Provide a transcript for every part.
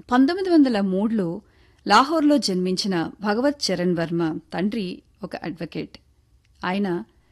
పంతొమ్మిది వందల మూడులో లాహోర్లో జన్మించిన భగవత్ చరణ్ వర్మ తండ్రి ఒక అడ్వకేట్ ఆయన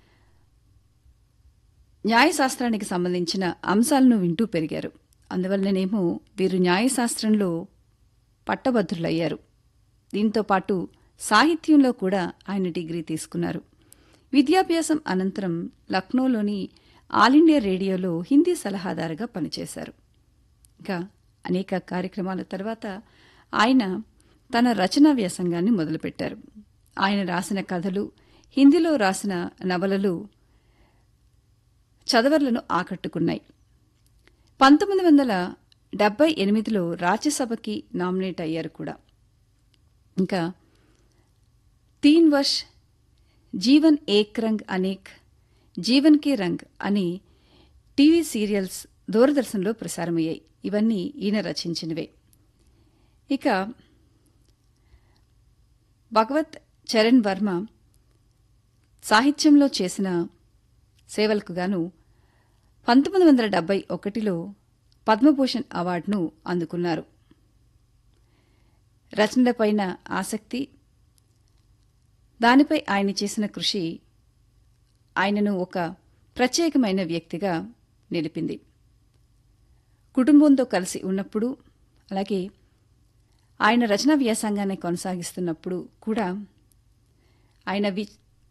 న్యాయశాస్త్రానికి సంబంధించిన అంశాలను వింటూ పెరిగారు అందువల్లనేమో వీరు న్యాయశాస్త్రంలో పట్టభద్రులయ్యారు దీంతో పాటు సాహిత్యంలో కూడా ఆయన డిగ్రీ తీసుకున్నారు విద్యాభ్యాసం అనంతరం లక్నోలోని ఆల్ ఇండియా రేడియోలో హిందీ సలహాదారుగా పనిచేశారు ఇంకా అనేక కార్యక్రమాల తర్వాత ఆయన తన రచనా వ్యాసంగాన్ని మొదలుపెట్టారు ఆయన రాసిన కథలు హిందీలో రాసిన నవలలు చదవర్లను ఆకట్టుకున్నాయి పంతొమ్మిది వందల డెబ్బై ఎనిమిదిలో రాజ్యసభకి నామినేట్ అయ్యారు కూడా ఇంకా తీన్ వర్ష్ జీవన్ ఏక్ రంగ్ అనేక్ జీవన్ కే రంగ్ అని టీవీ సీరియల్స్ దూరదర్శన్లో ప్రసారమయ్యాయి ఇవన్నీ ఈయన రచించినవే ఇక భగవత్ చరణ్ వర్మ సాహిత్యంలో చేసిన సేవలకు గాను పంతొమ్మిది వందల డెబ్బై ఒకటిలో పద్మభూషణ్ అవార్డును అందుకున్నారు రచనలపైన ఆసక్తి దానిపై ఆయన చేసిన కృషి ఆయనను ఒక ప్రత్యేకమైన వ్యక్తిగా నిలిపింది కుటుంబంతో కలిసి ఉన్నప్పుడు అలాగే ఆయన రచనా వ్యాసంగాన్ని కొనసాగిస్తున్నప్పుడు కూడా ఆయన వి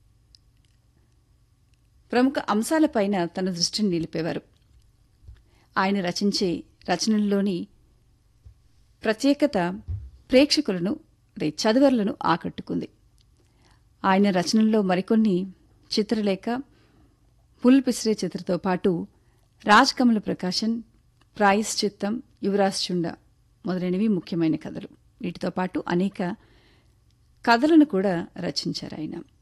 ప్రముఖ అంశాలపైన తన దృష్టిని నిలిపేవారు ఆయన రచించే రచనల్లోని ప్రత్యేకత ప్రేక్షకులను అదే చదువర్లను ఆకట్టుకుంది ఆయన రచనల్లో మరికొన్ని చిత్రలేఖ పుల్ పిసిరే చిత్రతో పాటు రాజ్ కమల ప్రకాశన్ ప్రాయశ్చిత్తం యువరాజ్ చుండ మొదలైనవి ముఖ్యమైన కథలు వీటితో పాటు అనేక కథలను కూడా రచించారు ఆయన